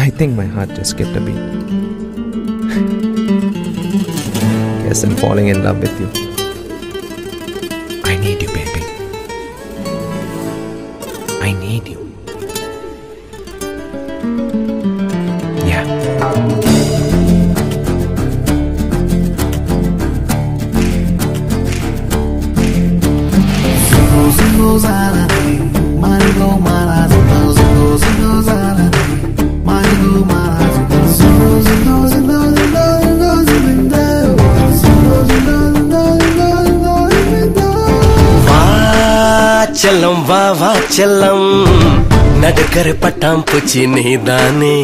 I think my heart just skipped a beat. Guess I'm falling in love with you. I need you, baby. I need you. Yeah. Zingo, zingo, zaladi. Marigo, mara, zingo, zingo, zingo, zaladi. Marigo, mara, zingo, zingo, zingo, zingo, zingo, zingo, zingo. Zingo, zingo, zingo, zingo, zingo, zingo. வா செல்லம் வா வா செல்லம் நடுக்கரை பட்டாம் பூச்சி நீதானே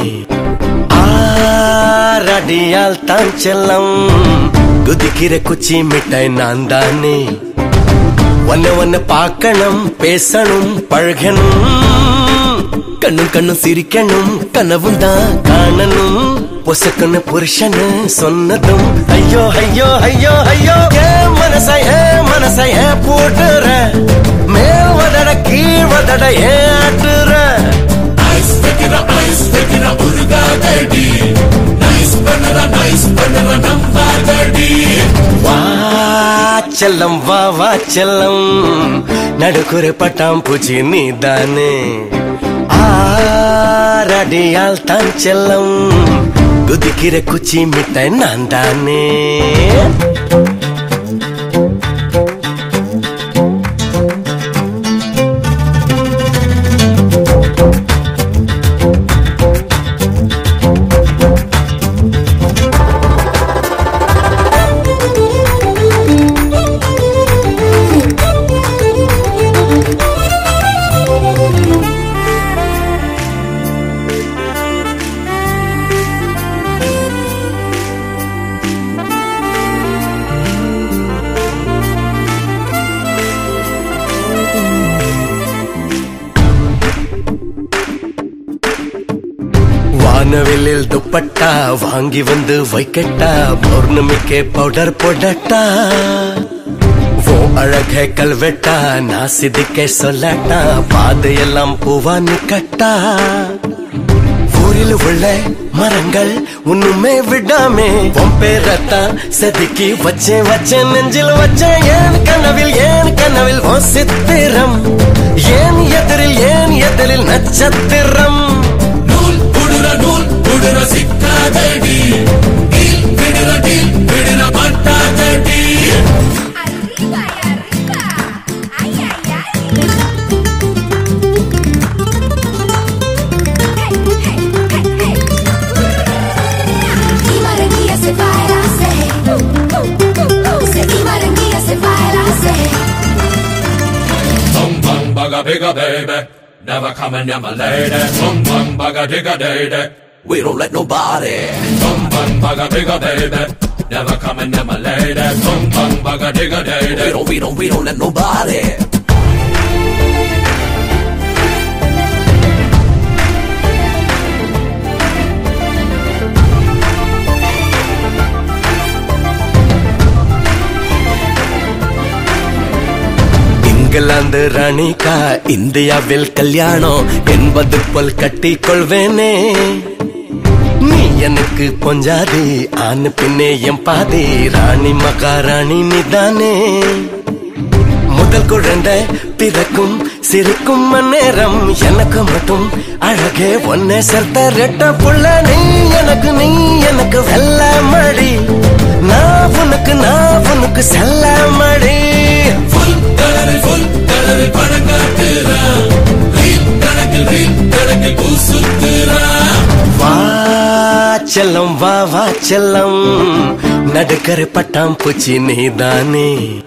ஆரடியால் தான் செல்லம் குதிக்கிற குச்சி மிட்டாய் நான் தானே ஒன்ன ஒன்ன பார்க்கணும் பேசணும் பழகணும் கண்ணும் கண்ணும் சிரிக்கணும் கனவும் தான் காணணும் பொசுக்குன்னு புருஷனு சொன்னதும் ஐயோ ஐயோ ஐயோ ஐயோ ஏன் மனச ஏன் மனச ஏன் போட்டுற மேல் வதட கீழ் வதட ஏன் ஆட்டுற ஐஸ் வைக்கிற ஐஸ் வைக்கிற உருகாதடி நைஸ் பண்ணுற நைஸ் பண்ணுற நம்பாதடி வா செல்லம் வா வா செல்லம் நடுக்குற பட்டாம் பூச்சி நீதானே ஆரடியால் தான் செல்லம் குதிக்கிற குச்சி மிட்டாய் நான் தானே வானவில்லில் துப்பட்டா வாங்கி வந்து வைக்கட்டா பௌர்ணமிக்கே பவுடர் போடட்டா ஓ அழக கல்வெட்டா நான் சிதிக்க சொல்லட்டா பாதையெல்லாம் பூவா நிக்கட்டா ஊரில் உள்ள மரங்கள் ஒண்ணுமே விடாமே உன் பேரத்தான் செதுக்கி வச்சேன் வச்சேன் நெஞ்சில் வச்சேன் ஏன் கனவில் ஏன் கனவில் உன் சித்திரம் ஏன் எதிரில் ஏன் எதிரில் நட்சத்திரம் நூல் புடுற நூல் புடுற சிக்காதடி டீல் விடுற டீல் விடுற மாட்டாதடி Arriba y arriba. Ay, ay, ay. Hey, hey, hey, hey. Y Maranguilla se baila, se. Se y Maranguilla se baila, se. Bum bum bugga bigga baby Never coming near my lady Bum bum bugga digga day We don't let nobody Bum bum bugga bigga baby Never coming near my lady Bum bum bugga digga day We don't, we don't, we don't let nobody England ராணிக்கா இந்தியாவில் கல்யாணம் என்பது போல் கட்டிக் கொள்வேனே நீ எனக்கு பொஞ்சாதி ஆண் பின்னே என் பாதி ராணி மகாராணி நிதானே முதல் குழந்தை பிறக்கும் சிரிக்கும் நேரம் எனக்கு மட்டும் அழகே ஒன்னே சேர்த்த ரெட்ட புள்ள நீ எனக்கு நீ எனக்கு வெள்ள மடி நான் உனக்கு நான் உனக்கு செல்ல மடி Full கலரில் full கலரில் பணங்காட்டுறா ரீல் கணக்கில் ரீல் கணக்கில் பூசுத்துறா வா செல்லம் வா வா செல்லம் நடுக்கரை பட்டாம் பூச்சி நீதானே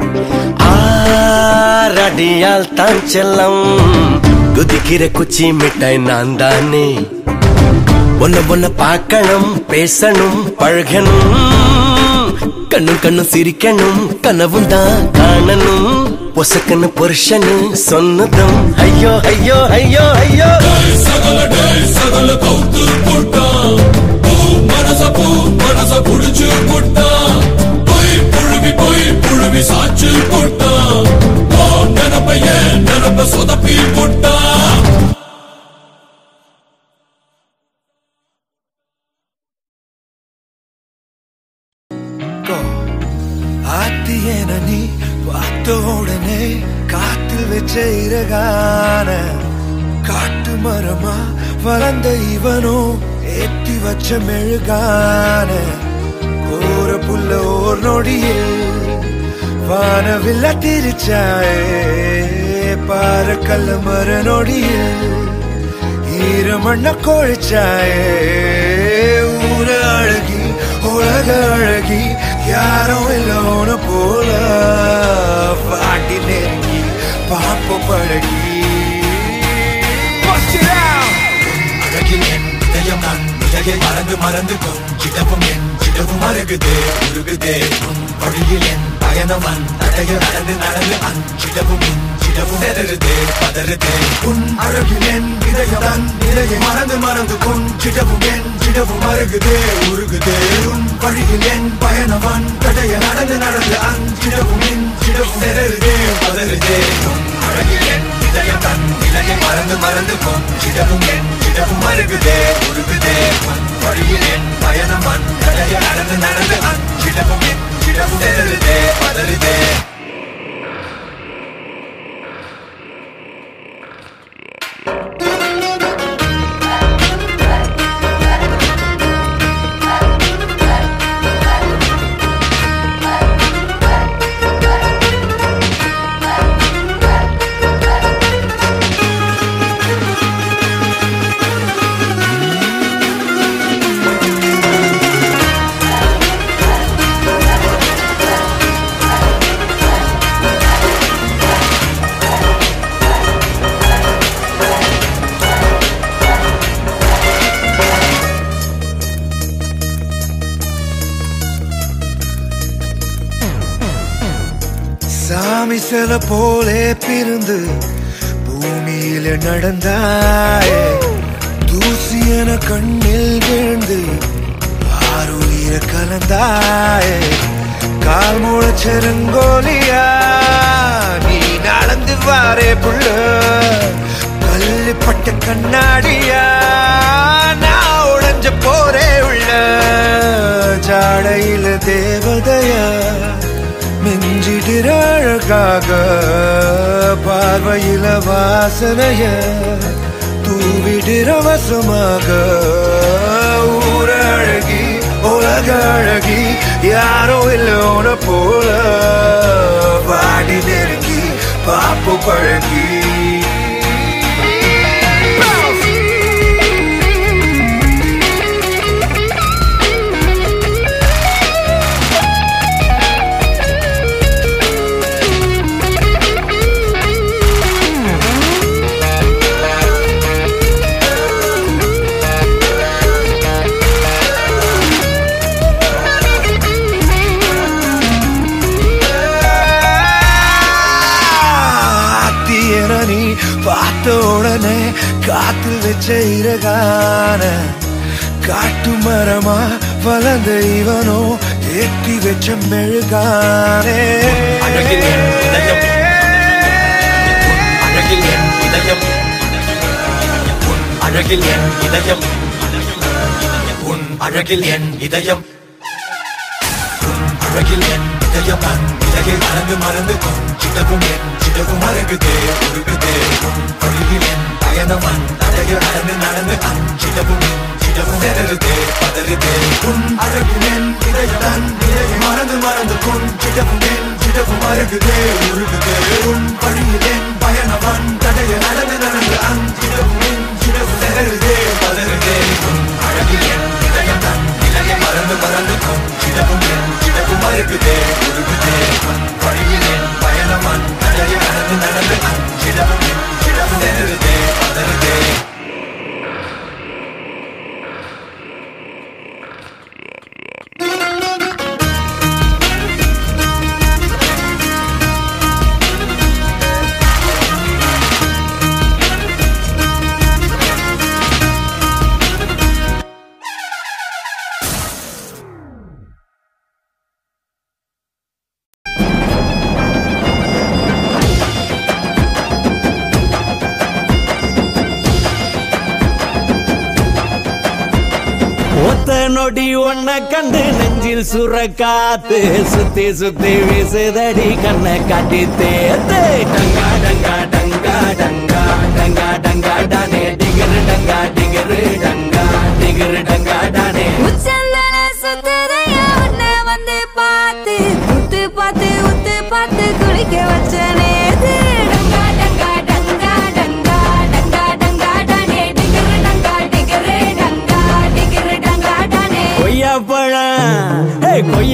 ஆரடியால் தான் செல்லம் குதிக்கிற குச்சி மிட்டாய் நான் தானே ஒன்ன ஒன்ன பார்க்கணும் பேசணும் பழகணும் கண்ணும் கண்ணும் சிரிக்கணும் கனவும் தான் காணணும் பொசக்கன்னு புருஷனு சொன்னதும் ஐயோ ஐயோ ஐயோ ஐயோ சகல டே சகல கவுத்து போட்டா பூ மனச பூ மனச புடிச்சு போட்டா பொய் புழுவி பொய் புழுவி சாச்சு போட்டா ஓ நினப்ப ஏன் நினப்ப சொதப்பி போட்டா அழகான காட்டு மரமா வளர்ந்த இவனோ ஏத்தி வச்ச மெழுகான கோர புல்ல ஓர் நொடியில் வானவில்ல திரிச்சாயே பாற கல்ல மர நொடியில் ஈரமண்ண கொழிச்சாயே ஊர அழகி உலக அழகி யாரும் இல்லோன போல பாட்டி நெருங்கி பாப்ப பழகி Bust it out! அழகில் என் இதயம் நான் நிலையை மறந்து மறந்து கொஞ்சிடவும் என் சிடவும் அருகுதே உருகுதே உன் வழியில் என் பயணம் அன் தடைய நடந்து நடந்து அஞ்சிடவும் இஞ்சிடவும் செதறுதே பதறுதே உன் அழகில் என் இதயம் தன் நிலையை மறந்து மறந்து கொஞ்சிடவும் என் சிடவும் அருகுதே உருகுதே உன் வழியில் என் பயணம் அன் தடைய நடந்து நடந்து அஞ்சிடவும் இஞ்சிடவும் செதறுதே பதறுதே உன் அழகில் என் இதயம் தன் நிலையை மறந்து மறந்து கொஞ்சிடவும் என் சிடவும் அருகுதே உருகுதே உன் வழியில் என் பயணம் அன் தடைய நடந்து நடந்து அஞ்சிடவும் இஞ்சிடவும் செதறுதே பதறுதே சாமி சில போலே பிறந்து பூமியில நடந்தாயே தூசி என கண்ணில் விழுந்து ஆறுயிர கலந்தாயே கால் முளைச்செருங்கோலியா நீ நடந்து வாரே புள்ள கல்லுப்பட்ட கண்ணாடியா நான் உடைஞ்ச போரே உள்ள ஜாடையில தேவதையா மிஞ்சிடிற அழகாக பார்வையில வாசனைய தூவிடிற வசமாக ஊர அழகி உலக அழகி யாரோ இல்லோன போல பாடி நெருங்கி பாப்பு பழகி ஆத்தியன நீ பார்த்த உடனே காத்தில் வச்ச இறகான காட்டு மரமா வளர்ந்த இவனோ ஏத்தி வச்ச மெழுகானே அழகில் என் இதயம் அழகில் என் இதயம் உன் அழகில் என் இதயம் உன் அழகில் என் இதயம் உன் அழகில் என் இதயம் நான் இதையை மறந்து மறந்து கொஞ்சிடவும் என் சிடவும் அருகுதே உருகுதே உன் வழியில் என் பயணம் அன் தடைய நடந்து நடந்து அஞ்சிடவும் இஞ்சிடவும் செதறுதே பதறுதே உன் அழகில் என் இதயம் தன் இதையை மறந்து மறந்து கொஞ்சிடவும் என் சிடவும் அருகுதே உருகுதே உன் வழியில் என் பயணம் அன் தடைய நடந்து நடந்து அஞ்சிடவும் இஞ்சிடவும் செதறுதே பதறுதே உன் அழகில் என் இதயம் தன் இலையை மறந்து மறந்து கொஞ்சிடவும் என் சிடவும் அருகுதே உருகுதே உன் வழியில் என் பயணம் அன் தடைய நடந்து நடந்து அஞ்சிடவும் இஞ்சிடவும் செதறுதே பதறுதே ஒத்த நொடி ஒன்ன கண்டு நெஞ்சில் சுர காத்து சுத்தி சுத்தி வீசுதடி கண்ணை காட்டி தேத்து டங்கா டங்கா டங்கா டங்கா டங்கா டங்கா டங்கா டானே டிகிரு டங்கா டிகிரு டங்கா டிகிரு டங்கா டானே உச்சந்தல சுத்துறையா உன்னை வந்து பார்த்து உத்து பார்த்து உத்து பார்த்து குளிக்க வச்ச நேத்து டங்கா டங்கா டங்கா டங்கா டங்கா டங்கா டானே டிகிரு டங்கா டிகிரு டங்கா டிகிரு டங்கா டானே கொய்யாப்பழம் ஹே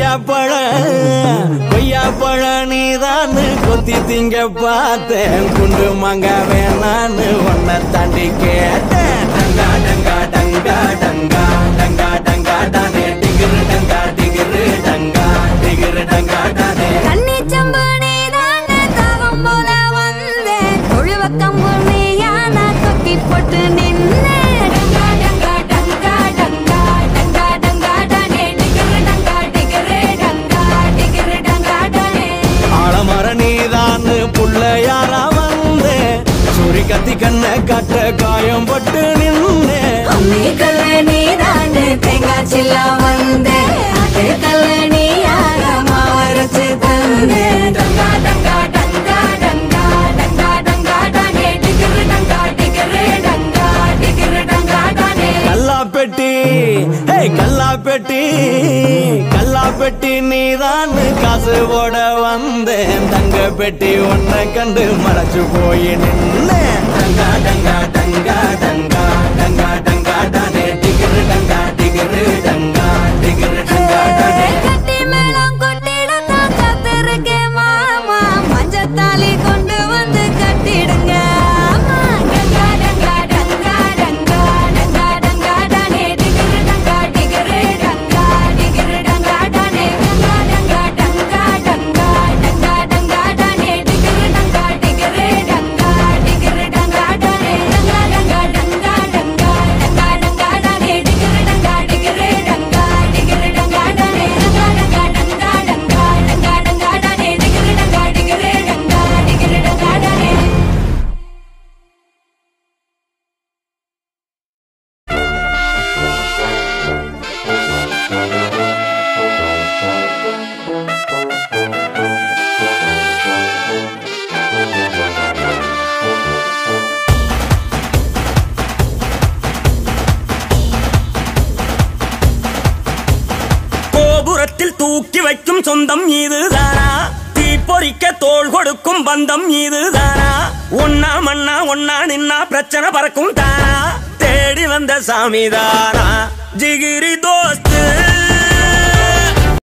கொய்யாப்பழம் கொய்யாப்பழம் நீதான் கொத்தி திங்க பார்த்தேன் குண்டு மங்க வேணான்னு உன்னை தாண்டி கேட்டேன் டங்கா டங்கா டங்கா டங்கா டங்கா டங்கா டானே டிகிரு டங்கா டிகிரு டங்கா டிகிரு டங்கா டானே கண்ணி சம்பு நீதானே தாகம் போல வந்தேன் தொழுவ கம்பு நீயா நான் தொக்கி போட்டு நின்னேன் டங்கா டங்கா டங்கா டங்கா டங்கா டங்கா டானே டிகிரு டங்கா டிகிரு டங்கா டிகிரு டங்கா டானே ஆலமர நீதான் புள்ளையாரா வந்தேன் சூரி கத்தி கண்ணை கட்ட காயம் பட்டு நின்னேன் அம்மி கல்ல நீதானே தேங்காய் சில்லா வந்தேன் அதே கல்ல நீ யார மாவரைச்சு தந்தேன் டங்கா டங்கா டங்கா டங்கா டங்கா டங்கா டானே டிகிரு டங்கா டிகிரு டங்கா டிகிரு டங்கா டானே கல்லா பெட்டி ஹே கல்லா பெட்டி கல்லா பெட்டி நீதான் காசு போட வந்தேன் தங்க பெட்டி உன்னை கண்டு மறைச்சு போய் நின்னேன் டங்கா டங்கா டங்கா டங்கா டங்கா டங்கா டானே டிகிரு டங்கா டிகிரு டங்கா டிகிரு டங்கா டானே கட்டி மேளம் கொட்டிட நான் காத்திருக்கேன் மாமா மஞ்சத்தாலி கொண்டு வந்து கட்டிடுங்க ஆமா. டங்கா டங்கா டங்கா டங்கா டங்கா டங்கா டானே டிகிரு டங்கா டிகிரு டங்கா டிகிரு டங்கா டானே டங்கா டங்கா டங்கா டங்கா டங்கா டங்கா டானே டிகிரு டங்கா டிகிரு டங்கா டிகிரு டங்கா டானே டங்கா டங்கா டங்கா டங்கா டங்கா டங்கா டானே டிகிரு டங்கா டிகிரு டங்கா டிகிரு டங்கா டானே டங்கா டங்கா டங்கா டங்கா டங்கா டங்கா டானே டிகிரு டங்கா டிகிரு டங்கா டிகிரு டங்கா டானே கோபுரத்தில் தூக்கி வைக்கும் சொந்தம் இதுதானா தீப்பொறிக்க தோள் கொடுக்கும் பந்தம் இதுதானா ஒன்னா மண்ணா ஒன்னா நின்னா பிரச்சனை பறக்கும் தானா தேடி வந்த சாமிதானா ஜிகிரி தோஸ்த்